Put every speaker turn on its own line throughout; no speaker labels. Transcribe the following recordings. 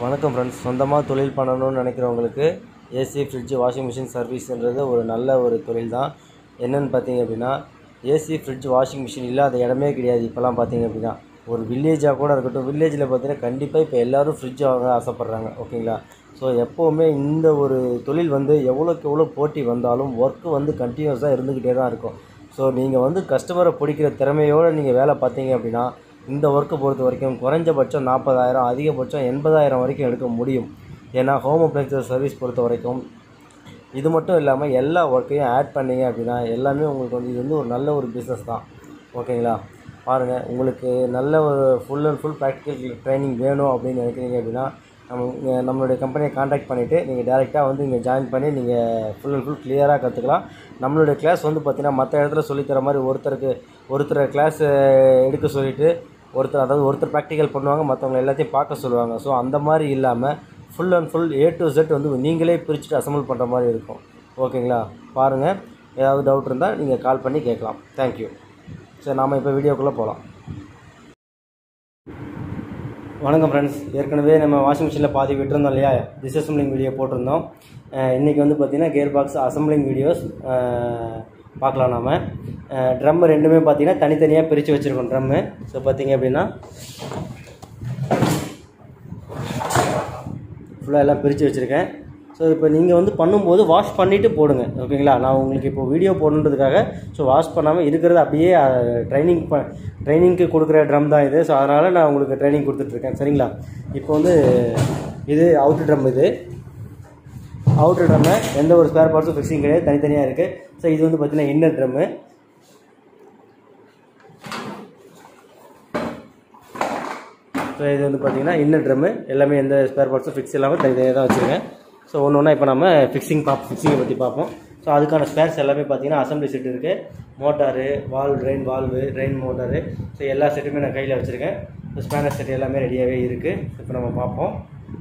வணக்கம் ஃப்ரெண்ட்ஸ் சொந்தமாக தொழில் பண்ணணும்னு நினைக்கிறவங்களுக்கு ஏசி ஃப்ரிட்ஜ் வாஷிங் மிஷின் சர்வீஸ்ன்றது ஒரு நல்ல ஒரு தொழில் தான் என்னென்னு பார்த்தீங்க அப்படின்னா ஏசி ஃப்ரிட்ஜ் வாஷிங் மிஷின் இல்லாத இடமே கிடையாது இப்போலாம் பார்த்தீங்க அப்படின்னா ஒரு வில்லேஜாக கூட இருக்கட்டும் வில்லேஜில் பார்த்தீங்கன்னா கண்டிப்பாக இப்போ எல்லோரும் ஃப்ரிட்ஜ் வாங்க ஆசைப்பட்றாங்க ஓகேங்களா ஸோ எப்போவுமே இந்த ஒரு தொழில் வந்து எவ்வளோக்கு எவ்வளோ போட்டி வந்தாலும் ஒர்க்கு வந்து கண்டினியூஸாக இருந்துக்கிட்டே தான் இருக்கும் ஸோ நீங்கள் வந்து கஸ்டமரை பிடிக்கிற திறமையோடு நீங்கள் வேலை பார்த்தீங்க அப்படின்னா இந்த ஒர்க்கை பொறுத்த வரைக்கும் குறைஞ்சபட்சம் நாற்பதாயிரம் அதிகபட்சம் எண்பதாயிரம் வரைக்கும் எடுக்க முடியும் ஏன்னா ஹோம் அப்ளைன்சஸ் சர்வீஸ் பொறுத்த வரைக்கும் இது மட்டும் இல்லாமல் எல்லா ஒர்க்கையும் ஆட் பண்ணீங்க அப்படின்னா எல்லாமே உங்களுக்கு வந்து இது வந்து ஒரு நல்ல ஒரு பிஸ்னஸ் தான் ஓகேங்களா பாருங்கள் உங்களுக்கு நல்ல ஒரு full and full practical training வேணும் அப்படின்னு நினைக்கிறீங்க அப்படின்னா நம்ம இங்க நம்மளுடைய கம்பெனியை காண்டாக்ட் பண்ணிவிட்டு நீங்கள் டேரெக்டாக வந்து இங்கே ஜாயின் பண்ணி நீங்கள் ஃபுல் அண்ட் ஃபுல் கிளியராக கற்றுக்கலாம் நம்மளுடைய கிளாஸ் வந்து பார்த்திங்கன்னா மற்ற இடத்துல சொல்லித்தர மாதிரி ஒருத்தருக்கு ஒருத்தர் கிளாஸ் எடுக்க சொல்லிவிட்டு ஒருத்தர் அதாவது ஒருத்தர் ப்ராக்டிக்கல் பண்ணுவாங்க மற்றவங்க எல்லாத்தையும் பார்க்க சொல்லுவாங்க ஸோ அந்த மாதிரி இல்லாமல் full and full A to Z வந்து நீங்களே பிரிச்சுட்டு அசம்பிள் பண்ணுற மாதிரி இருக்கும் ஓகேங்களா பாருங்கள் ஏதாவது டவுட் இருந்தால் நீங்கள் கால் பண்ணி கேட்கலாம் தேங்க்யூ சரி நாம் இப்போ வீடியோக்குள்ளே போகலாம் வணக்கம் ஃப்ரெண்ட்ஸ் ஏற்கனவே நம்ம வாஷிங் மிஷினில் பாதி விட்டுருந்தோம் இல்லையா டிஸ்அசம்பிளிங் வீடியோ போட்டிருந்தோம் இன்றைக்கி வந்து பார்த்திங்கன்னா கியர் பாக்ஸ் அசம்பிளிங் வீடியோஸ் பார்க்கலாம் நாம் ட்ரம் ரெண்டுமே பார்த்திங்கன்னா தனித்தனியாக பிரித்து வச்சுருக்கோம் ட்ரம்மு ஸோ பார்த்திங்க அப்படின்னா ஃபுல்லாக எல்லாம் பிரித்து வச்சுருக்கேன் ஸோ இப்போ நீங்கள் வந்து பண்ணும்போது வாஷ் பண்ணிவிட்டு போடுங்க ஓகேங்களா நான் உங்களுக்கு இப்போ வீடியோ போடணுன்றதுக்காக ஸோ வாஷ் பண்ணாமல் இருக்கிறது அப்படியே ட்ரைனிங் ப ட்ரைனிங்க்கு கொடுக்குற ட்ரம் தான் இது ஸோ அதனால் நான் உங்களுக்கு ட்ரைனிங் கொடுத்துட்ருக்கேன் சரிங்களா இப்போ வந்து இது அவுட்ரு ட்ரம் இது அவுட்ரு ட்ரம்மு எந்த ஒரு ஸ்பேர் பார்ட்ஸும் ஃபிக்ஸிங் கிடையாது தனித்தனியாக இருக்குது ஸோ இது வந்து பார்த்திங்கன்னா இன்னர் ட்ரம்மு ஸோ இது வந்து பார்த்திங்கன்னா இன்னர் ட்ரம்மு எல்லாமே எந்த ஸ்பேர் பார்ட்ஸும் ஃபிக்ஸ் இல்லாமல் தனித்தனியாக தான் வச்சுருக்கேன் ஸோ ஒன்று ஒன்றா இப்போ நம்ம ஃபிக்ஸிங் பார்ப்போம் ஃபிக்ஸிங்கை பற்றி பார்ப்போம் ஸோ அதுக்கான ஸ்பேர்ஸ் எல்லாமே பார்த்தீங்கன்னா அசம்பிளி செட் இருக்குது மோட்டாரு வால் drain valve drain motor so எல்லா செட்டுமே நான் கையில் வச்சுருக்கேன் ஸோ ஸ்பேனர் செட் எல்லாமே ரெடியாகவே இருக்குது இப்போ நம்ம பார்ப்போம்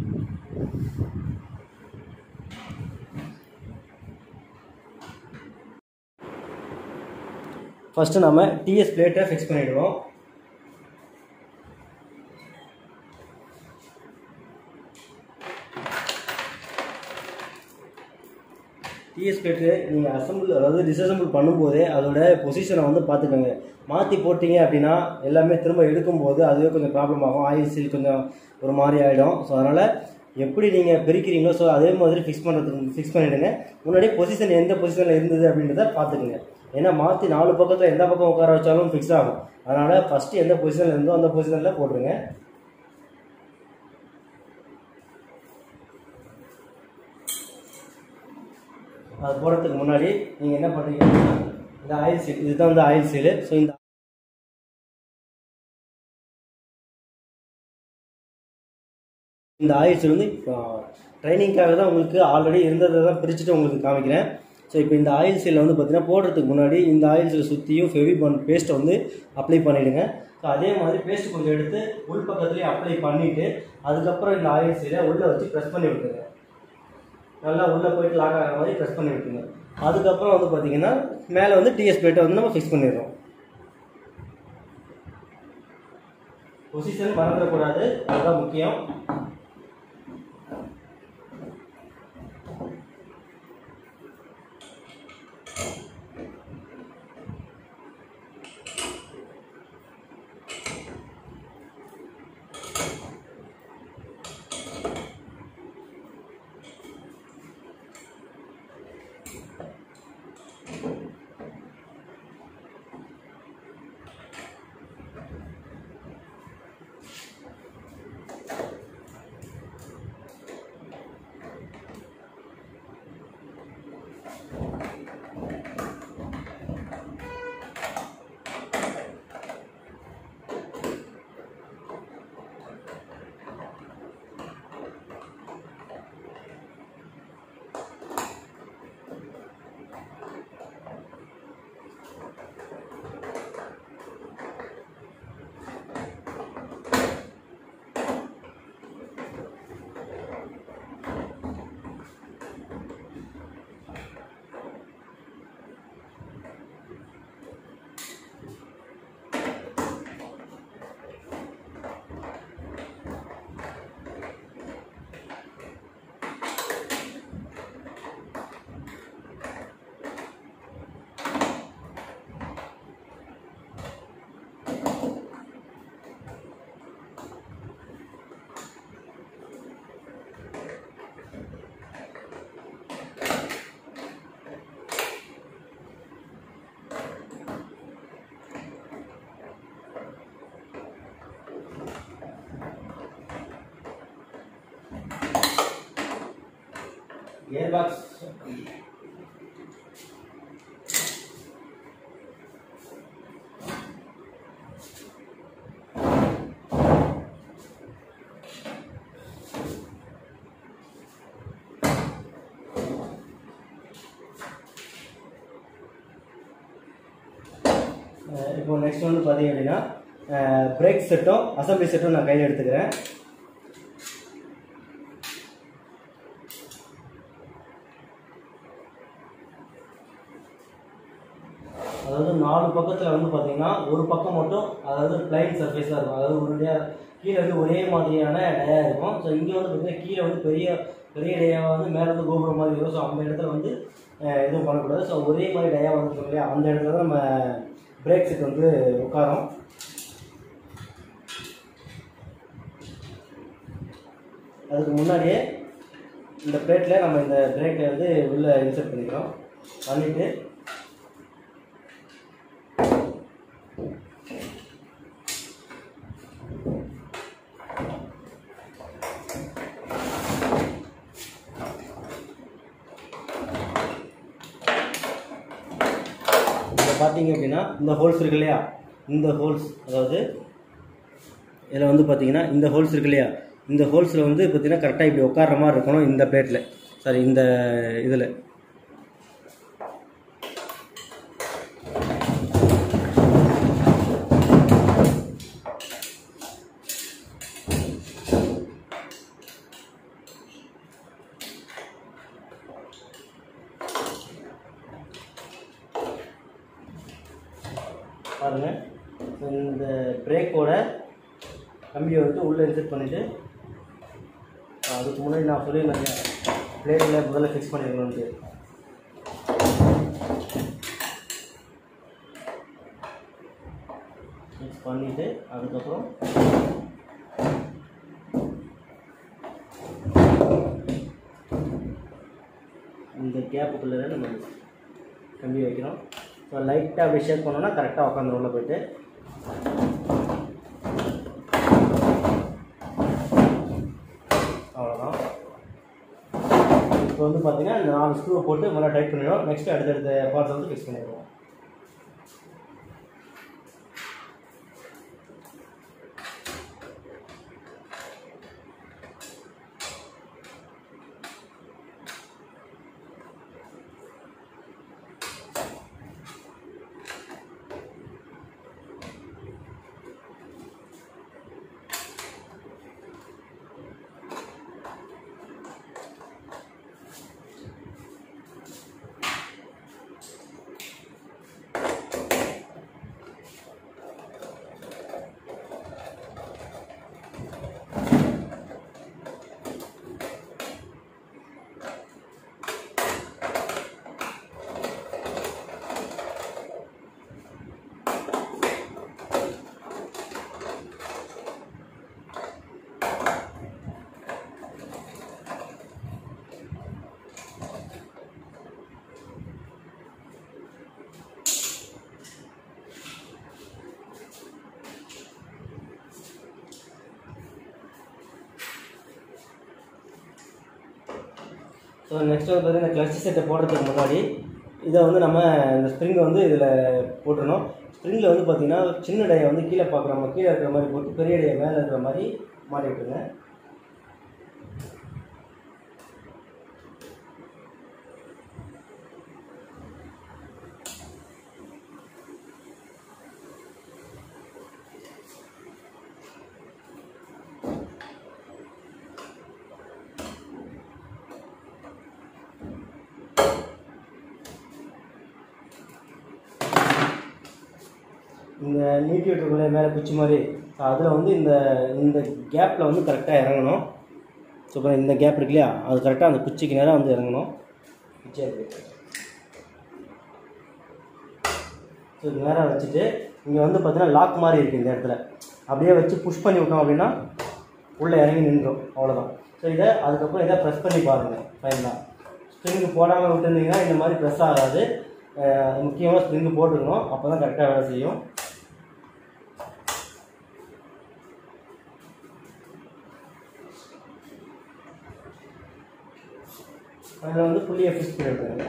ஃபஸ்ட்டு நம்ம டிஎஸ் பிளேட்டை ஃபிக்ஸ் பண்ணிவிடுவோம் டிஎஸ் பிளேட்டு நீங்கள் அசம்பிள் அதாவது டிஸ்அசம்பிள் பண்ணும்போதே அதோட பொசிஷனை வந்து பார்த்துக்கோங்க மாற்றி போட்டிங்க அப்படின்னா எல்லாமே திரும்ப எடுக்கும்போது அதுவே கொஞ்சம் ப்ராப்ளம் ஆகும் ஆயில் சீல் கொஞ்சம் ஒரு மாதிரி ஆகிடும் ஸோ அதனால் எப்படி நீங்கள் பிரிக்கிறீங்களோ ஸோ அதே மாதிரி ஃபிக்ஸ் பண்ணுறதுக்கு ஃபிக்ஸ் பண்ணிவிடுங்க முன்னாடி பொசிஷன் எந்த பொசிஷனில் இருந்தது அப்படின்றத பார்த்துக்குங்க ஏன்னா மாற்றி நாலு பக்கத்தில் எந்த பக்கம் உட்கார வச்சாலும் ஃபிக்ஸ் ஆகும் அதனால் ஃபஸ்ட்டு எந்த பொசிஷனில் இருந்தோ அந்த பொசிஷனில் போட்டுருங்க அது போடுறதுக்கு முன்னாடி நீங்கள் என்ன பண்ணுறீங்க இந்த ஆயில் சீல் இதுதான் வந்து ஆயில் சீலு ஸோ இந்த இந்த ஆயில் சீல் வந்து இப்போ ட்ரைனிங்காக தான் உங்களுக்கு ஆல்ரெடி இருந்ததை தான் பிரிச்சுட்டு உங்களுக்கு காமிக்கிறேன் ஸோ இப்போ இந்த ஆயில் சீலை வந்து பார்த்தீங்கன்னா போடுறதுக்கு முன்னாடி இந்த ஆயில் சீலை சுற்றியும் ஃபெவி பன் பேஸ்ட்டை வந்து அப்ளை பண்ணிவிடுங்க ஸோ அதே மாதிரி பேஸ்ட் கொஞ்சம் எடுத்து உள் பக்கத்துலேயே அப்ளை பண்ணிவிட்டு அதுக்கப்புறம் இந்த ஆயில் சீலை உள்ளே வச்சு ப்ரெஸ் பண்ணி விட்டுருங்க நல்லா உள்ளே போயிட்டு லாக் ஆகிற மாதிரி ப்ரெஸ் பண்ணி விட்டுருங்க அதுக்கப்புறம் வந்து பார்த்தீங்கன்னா மேலே வந்து டிஎஸ் பிளேட்டை வந்து நம்ம ஃபிக்ஸ் பண்ணிடுறோம் பொசிஷன் மறந்துடக்கூடாது அதுதான் முக்கியம் கியர் பாக்ஸ் இப்போ நெக்ஸ்ட் வந்து பார்த்தீங்க அப்படின்னா பிரேக் செட்டும் அசம்பிளி செட்டும் நான் கையில் எடுத்துக்கிறேன் அதாவது நாலு பக்கத்தில் வந்து பார்த்தீங்கன்னா ஒரு பக்கம் மட்டும் அதாவது பிளைன் சர்ஃபேஸாக இருக்கும் அதாவது உருளையாக கீழே வந்து ஒரே மாதிரியான டயா இருக்கும் ஸோ இங்கே வந்து பார்த்தீங்கன்னா கீழே வந்து பெரிய பெரிய டயாவை வந்து மேலே வந்து கோபுரம் மாதிரி இருக்கும் ஸோ அந்த இடத்துல வந்து அஹ், எதுவும் பண்ணக்கூடாது ஸோ ஒரே மாதிரி டயா வந்துருக்கும் இல்லையா அந்த இடத்துல தான் நம்ம பிரேக் செட் வந்து உட்காரும் அதுக்கு முன்னாடியே இந்த பிளேட்டில் நம்ம இந்த பிரேக்கை வந்து உள்ளே இன்சர்ட் பண்ணிக்கிறோம் பண்ணிவிட்டு இதில் பார்த்தீங்க அப்படின்னா இந்த ஹோல்ஸ் இருக்கு இல்லையா இந்த ஹோல்ஸ் அதாவது இதில் வந்து பார்த்தீங்கன்னா இந்த ஹோல்ஸ் இருக்கு இல்லையா இந்த ஹோல்ஸில் வந்து பார்த்தீங்கன்னா கரெக்டாக இப்படி உட்கார்ற மாதிரி இருக்கணும் இந்த பிளேட்டில் சாரி இந்த இதில் பாருங்கள் இந்த பிரேக்கோட கம்பியை வந்து உள்ளே இன்செர்ட் பண்ணிவிட்டு அதுக்கு முன்னாடி நான் சொல்லியிருந்தேன் பிளேட்டில் முதல்ல ஃபிக்ஸ் பண்ணிடணுன்ட்டு ஃபிக்ஸ் பண்ணிவிட்டு அதுக்கப்புறம் இந்த கேப்புக்குள்ளே நம்ம கம்பி வைக்கிறோம் ஸோ லைட்டாக அப்படி ஷேக் பண்ணோன்னா கரெக்டாக உட்காந்துரும் உள்ள போயிட்டு அவ்வளோதான் இப்போ வந்து பார்த்தீங்கன்னா இந்த நாலு ஸ்க்ரூவை போட்டு நல்லா டைட் பண்ணிடுவோம் நெக்ஸ்ட் அடுத்தடுத்த பார்ட்ஸ் வந்து ஃபிக்ஸ் பண்ணிடுவோம் ஸோ நெக்ஸ்ட் வந்து பார்த்தீங்கன்னா கிளச் செட்டை போடுறதுக்கு முன்னாடி இதை வந்து நம்ம இந்த ஸ்ப்ரிங்கை வந்து இதில் போட்டுடணும் ஸ்ப்ரிங்கில் வந்து பார்த்தீங்கன்னா சின்ன டையை வந்து கீழே பார்க்குற மாதிரி கீழே இருக்கிற மாதிரி போட்டு பெரிய டையை மேலே இருக்கிற மாதிரி மாட்டி விட்டுருங்க இந்த நீட்டி விட்டுருக்குள்ள மேலே குச்சி மாதிரி அதில் வந்து இந்த இந்த கேப்பில் வந்து கரெக்டாக இறங்கணும் ஸோ இப்போ இந்த கேப் இருக்கு இல்லையா அது கரெக்டாக அந்த குச்சிக்கு நேராக வந்து இறங்கணும் குச்சியாக இருக்கு ஸோ இது நேராக வச்சுட்டு இங்கே வந்து பார்த்தீங்கன்னா லாக் மாதிரி இருக்குது இந்த இடத்துல அப்படியே வச்சு புஷ் பண்ணி விட்டோம் அப்படின்னா உள்ளே இறங்கி நின்றோம் அவ்வளோதான் ஸோ இதை அதுக்கப்புறம் இதை ப்ரெஸ் பண்ணி பாருங்கள் ஃபைனலாக ஸ்ப்ரிங்கு போடாமல் விட்டுருந்தீங்கன்னா இந்த மாதிரி ப்ரெஸ் ஆகாது முக்கியமாக ஸ்ப்ரிங்கு போட்டுக்கணும் அப்போ தான் கரெக்டாக வேலை செய்யும் அதில் வந்து புள்ளியை ஃபிக்ஸ் பண்ணி விட்டுருங்க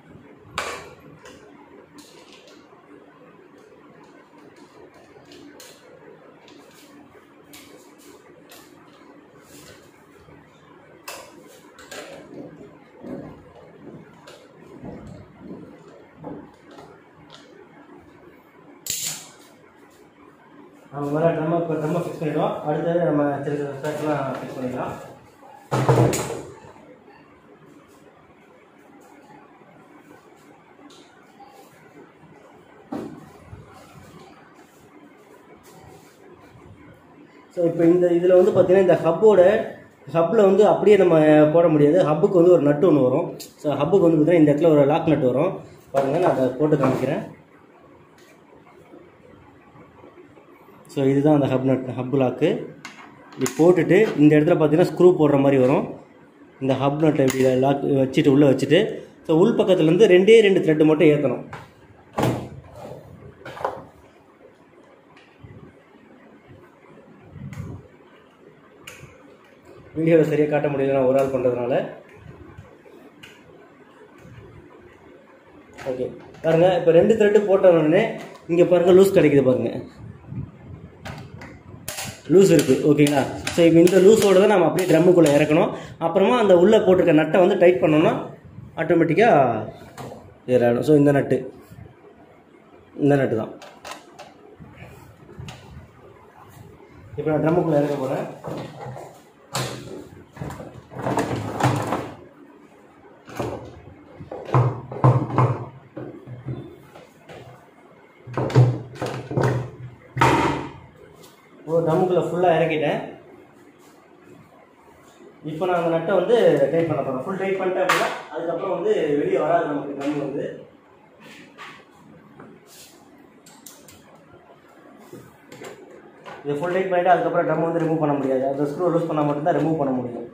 நம்ம மேலே ட்ரம்மை இப்போ ட்ரம்மை ஃபிக்ஸ் பண்ணிடுவோம் அடுத்தது நம்ம சில சில ஸ்டாக்லாம் ஃபிக்ஸ் பண்ணிடலாம் ஸோ இப்போ இந்த இதில் வந்து பார்த்தீங்கன்னா இந்த ஹப்போட ஹப்பில் வந்து அப்படியே நம்ம போட முடியாது ஹப்புக்கு வந்து ஒரு நட்டு ஒன்று வரும் ஸோ ஹப்புக்கு வந்து பார்த்தீங்கன்னா இந்த இடத்துல ஒரு லாக் நட்டு வரும் பாருங்கள் நான் அதை போட்டு காமிக்கிறேன் ஸோ இதுதான் அந்த ஹப் நட் ஹப் லாக்கு இப்படி போட்டுட்டு இந்த இடத்துல பார்த்தீங்கன்னா ஸ்க்ரூ போடுற மாதிரி வரும் இந்த ஹப் நட்டை இப்படி லாக் வச்சுட்டு உள்ளே வச்சுட்டு ஸோ உள் பக்கத்துலேருந்து ரெண்டே ரெண்டு த்ரெட்டு மட்டும் ஏற்றணும் வீடியோவில் சரியாக காட்ட முடியல நான் ஒரு ஆள் பண்ணுறதுனால ஓகே பாருங்க இப்போ ரெண்டு த்ரெட்டு போட்ட உடனே இங்கே பாருங்கள் லூஸ் கிடைக்குது பாருங்கள் லூஸ் இருக்குது ஓகேங்களா ஸோ இப்போ இந்த லூஸோட தான் நம்ம அப்படியே ட்ரம்முக்குள்ளே இறக்கணும் அப்புறமா அந்த உள்ளே போட்டிருக்க நட்டை வந்து டைட் பண்ணோம்னா ஆட்டோமேட்டிக்காக இதாகிடும் ஸோ இந்த நட்டு இந்த நட்டு தான் இப்போ நான் ட்ரம்முக்குள்ளே இறக்க போகிறேன் ஒரு ட்ரம்முக்குள்ளே ஃபுல்லாக இறக்கிட்டேன் இப்போ நான் அந்த நட்டை வந்து டைட் பண்ண போகிறேன் ஃபுல் டைட் பண்ணிட்டேன் அப்படின்னா அதுக்கப்புறம் வந்து வெளியே வராது நமக்கு ட்ரம் வந்து இது ஃபுல் டைட் பண்ணிட்டு அதுக்கப்புறம் ட்ரம் வந்து ரிமூவ் பண்ண முடியாது அந்த ஸ்க்ரூ லூஸ் பண்ணால் மட்டும்தான் ரிமூவ் பண்ண முடியும்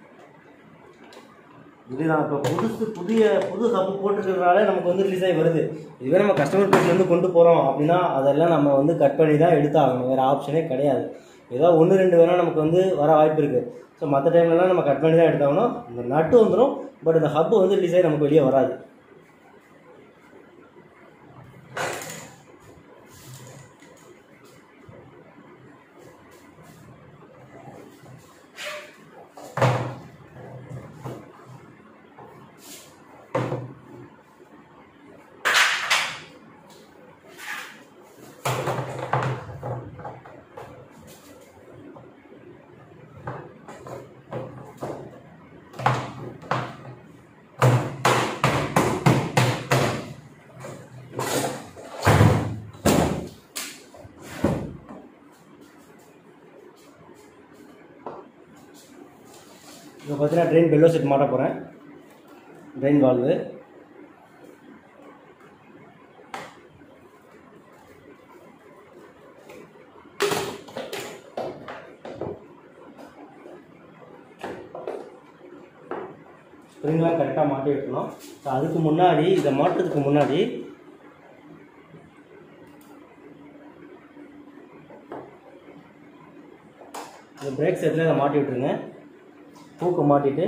இதுதான் இப்போ புதுசு புதிய புது ஹப்பு போட்டுருக்கிறதுனால நமக்கு வந்து ரிலீஸ் ஆகி வருது இதுவே நம்ம கஸ்டமர் பிளேஸ்லேருந்து கொண்டு போகிறோம் அப்படின்னா அதெல்லாம் நம்ம வந்து கட் பண்ணி தான் எடுத்தாகணும் வேறு ஆப்ஷனே கிடையாது ஏதோ ஒன்று ரெண்டு வேணால் நமக்கு வந்து வர வாய்ப்பு இருக்குது ஸோ மற்ற டைம்லலாம் நம்ம கட் பண்ணி தான் எடுத்தாகணும் இந்த நட்டு வந்துடும் பட் இந்த ஹப்பு வந்து ரிலீஸ் ஆகி நமக்கு வெளியே வராது இப்போ பார்த்தீங்கன்னா ட்ரெயின் பெல்லோ செட் மாட்ட போகிறேன் ட்ரெயின் வால்வு ஸ்ப்ரிங்லாம் கரெக்டாக மாட்டி வைக்கணும் ஸோ அதுக்கு முன்னாடி இதை மாட்டுறதுக்கு முன்னாடி இந்த பிரேக் செட்டில் இதை மாட்டி விட்டுருங்க பூக்கு மாட்டிட்டு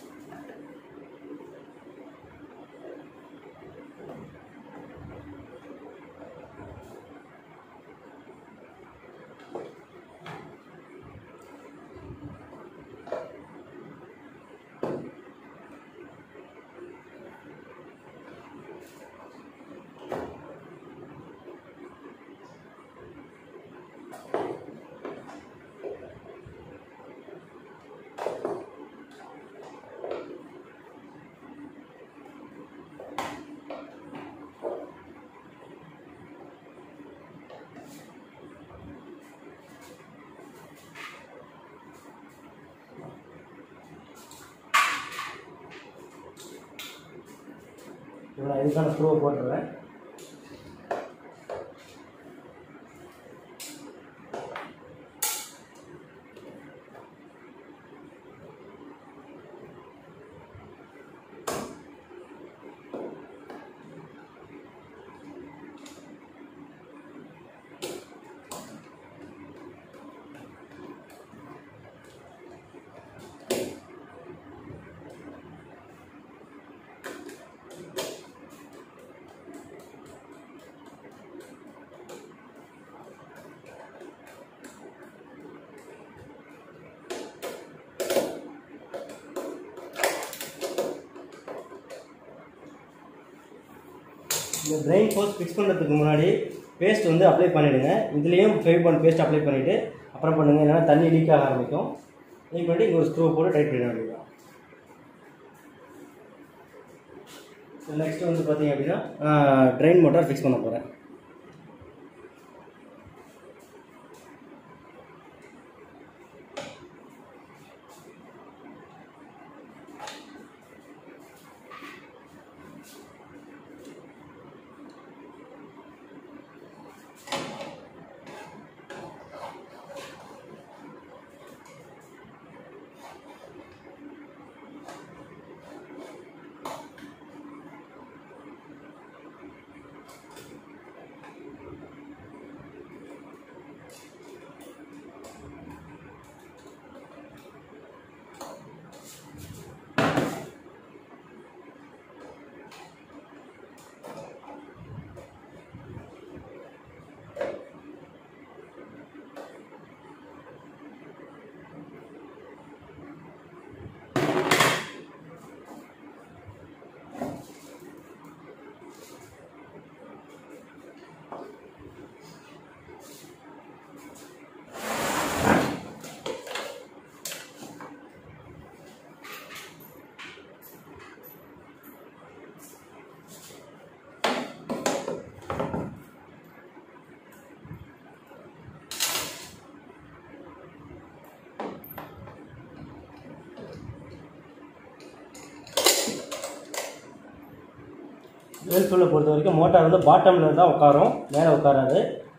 இப்போ நான் இதுக்கான ஸ்க்ரூவை போட்டுருவேன் இந்த ட்ரைன் ஃபோர்ஸ் ஃபிக்ஸ் பண்ணுறதுக்கு முன்னாடி பேஸ்ட் வந்து அப்ளை பண்ணிவிடுங்க இதுலேயும் ஃபேவ் பண்ண பேஸ்ட் அப்ளை பண்ணிவிட்டு அப்புறம் பண்ணுங்கள் இல்லைன்னா தண்ணி லீக் ஆக ஆரம்பிக்கும் லீக் பண்ணிட்டு இங்கே ஒரு ஸ்க்ரூ போட்டு டைட் பண்ணிட வேண்டியதான் நெக்ஸ்ட் வந்து பார்த்தீங்க அப்படின்னா ட்ரெயின் மோட்டார் ஃபிக்ஸ் பண்ண போகிறேன் வேல்ஃபுல்லை பொறுத்த வரைக்கும் மோட்டார் வந்து பாட்டமில் தான் உட்காரும் மேலே உட்காராது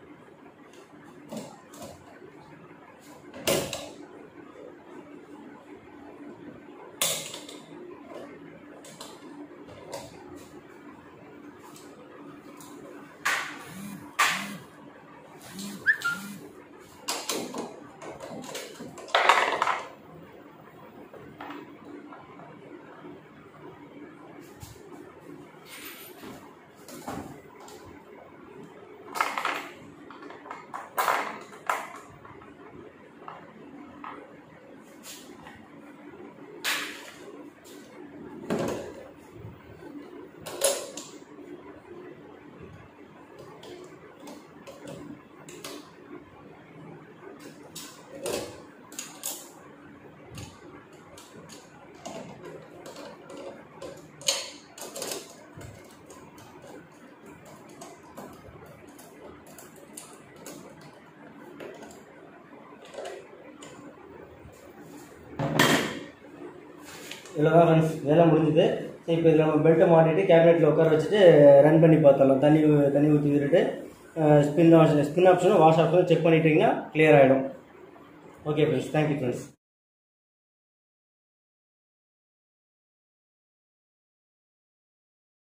இவ்வளோ தான் ஃப்ரெண்ட்ஸ் வேலை முடிஞ்சுது சரி இப்போ இதில் நம்ம பெல்ட்டை மாட்டிட்டு கேபினெட்டில் உட்கார வச்சுட்டு ரன் பண்ணி பார்த்துடலாம் தண்ணி ஊ- தண்ணி ஊற்றி விட்டுட்டு ஸ்பின் ஆப்ஷன் ஸ்பின் ஆப்ஷனும் வாஷ் ஆப்ஷனும் செக் பண்ணிட்டீங்கன்னா clear ஆகிடும் ஓகே ஃப்ரெண்ட்ஸ் தேங்க்யூ ஃப்ரெண்ட்ஸ்